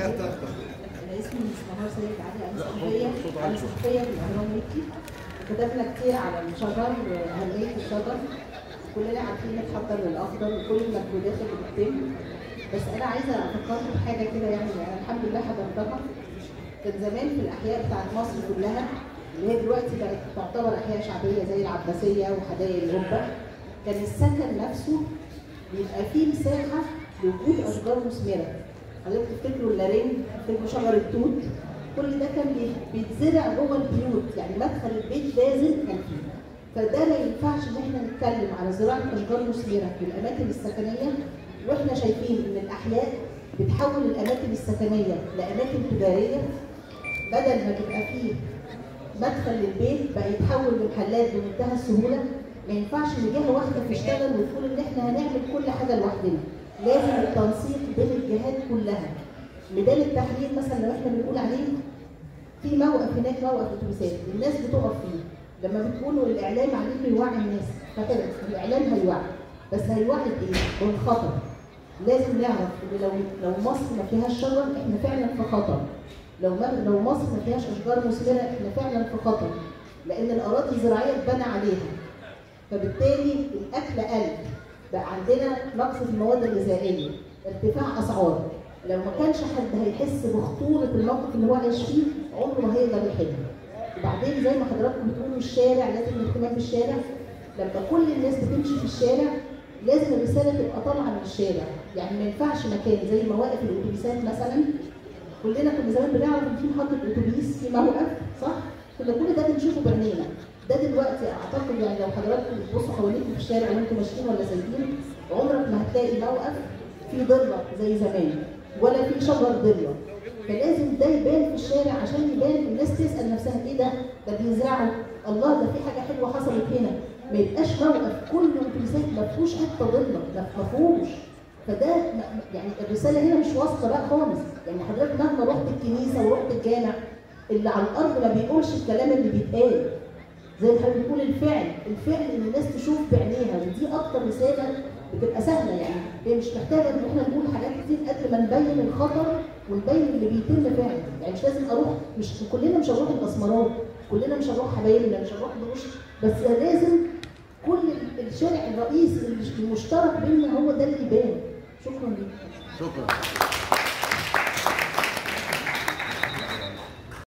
كارت اخضر انا اسمي مستمر سيد علي انا صحفيه انا صحفيه في الاهرام ويكي كتبنا كتير على الشجر اهميه الشجر كلنا عارفين نتحضر للاخضر وكل المجهودات اللي بتتم بس انا عايزه افكركم بحاجه كده يعني انا الحمد لله حضرتها كان زمان في الاحياء بتاعت مصر كلها اللي هي دلوقتي بقت تعتبر احياء شعبيه زي العباسيه وحدائق القبه كان السكن نفسه بيبقى فيه مساحه لوجود اشجار مثمره حضرتك تفتكروا اللارين تفتكروا شجر التوت كل ده كان بي- بيتزرع جوه البيوت يعني مدخل البيت لازم كان فيه فده ما ينفعش ان احنا نتكلم على زراعه اشجار مثمره في الاماكن السكنيه واحنا شايفين ان الاحياء بتحول الاماكن السكنيه لاماكن تجاريه بدل ما تبقى فيه مدخل للبيت بقى يتحول لمحلات بمنتهى السهوله ما ينفعش ان جهه واحده تشتغل وتقول ان احنا هنعمل كل حاجه لوحدنا لازم التنسيق بين الجهات كلها ميدان التحرير مثلا لو احنا بنقول عليه في موقف هناك موقف اتوبيسات الناس بتقف فيه لما بتقولوا الاعلام عليه يوعي الناس فكده الاعلام هيوعي بس هيوعي بايه؟ بالخطر لازم نعرف ان لو لو مصر ما فيهاش شجر احنا فعلا في خطر لو ما لو مصر ما فيهاش اشجار مثمره احنا فعلا في خطر لان الاراضي الزراعيه اتبنى عليها فبالتالي الاكل قل بقى عندنا نقص في المواد الغذائيه ارتفاع اسعار لو ما كانش حد هيحس بخطوره الموقف اللي هو عايش فيه عمره ما هيقدر يحل وبعدين زي ما حضراتكم بتقولوا الشارع لازم الاهتمام بالشارع لما كل الناس بتمشي في الشارع لازم الرساله تبقى طالعه من الشارع يعني ما ينفعش مكان زي مواقف الاتوبيسات مثلا كلنا كنا زمان بنعرف ان في محطه اتوبيس في موقف صح؟ كنا كل ده بنشوفه بعينينا ده دلوقتي اعتقد يعني لو حضراتكم بتبصوا حواليكم في الشارع وانتم ماشيين ولا سايقين عمرك ما هتلاقي موقف فيه ضله زي زمان ولا في شجر ضله فلازم ده يبان في الشارع عشان يبان الناس تسال نفسها ايه ده؟ ده بيزرعوا الله ده في حاجه حلوه حصلت هنا ما يبقاش موقف كله اتوبيسات ما فيهوش حته ضله ما فيهوش فده م- يعني الرساله هنا مش واصله بقى خالص يعني حضرتك مهما رحت الكنيسه ورحت الجامع اللي على الارض ما بيقولش الكلام اللي بيتقال زي ما حضرتك بتقول الفعل الفعل ان الناس تشوف بعينيها ودي اكتر رساله بتبقى سهله يعني هي مش محتاجه ان احنا نقول حاجات كتير قد ما نبين الخطر ونبين اللي بيتم فعلا يعني مش لازم اروح مش كلنا مش هنروح الاسمرات كلنا مش هنروح حبايبنا مش هنروح دروش بس لازم كل الشارع الرئيسي المشترك بيننا هو ده اللي يبان شكرا لك شكرا